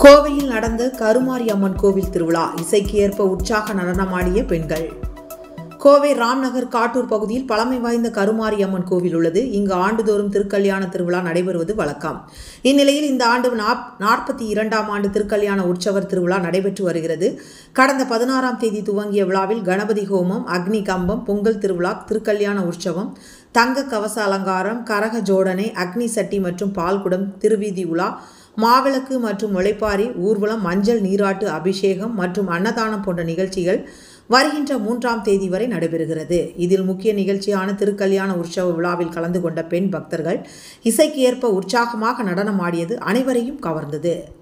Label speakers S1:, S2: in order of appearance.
S1: கோவையில் நடந்த கருமாரி அம்மன் கோவில் திருவிழா இசைக்கு ஏற்ப உற்சாக நடனமாடிய பெண்கள் கோவை ராம்நகர் காட்டூர் பகுதியில் பழமை வாய்ந்த கருமாரி அம்மன் கோவில் உள்ளது இங்கு ஆண்டுதோறும் திருக்கல்யாண திருவிழா நடைபெறுவது வழக்கம் இந்நிலையில் இந்த ஆண்டு நாப் நாற்பத்தி இரண்டாம் ஆண்டு திருக்கல்யாண உற்சவர் திருவிழா நடைபெற்று வருகிறது கடந்த பதினாறாம் தேதி துவங்கிய விழாவில் கணபதி ஹோமம் அக்னி கம்பம் பொங்கல் திருவிழா திருக்கல்யாண உற்சவம் தங்க கவச அலங்காரம் கரக ஜோடனை அக்னி சட்டி மற்றும் பால்குடம் திருவீதி உலா மாவிளக்கு மற்றும் முளைப்பாரி ஊர்வலம் மஞ்சள் நீராட்டு அபிஷேகம் மற்றும் அன்னதானம் போன்ற நிகழ்ச்சிகள் வருகின்ற மூன்றாம் தேதி வரை நடைபெறுகிறது இதில் முக்கிய நிகழ்ச்சியான திருக்கல்யாண உற்சவ விழாவில் கலந்து கொண்ட பெண் பக்தர்கள் இசைக்கு ஏற்ப உற்சாகமாக நடனமாடியது அனைவரையும் கவர்ந்தது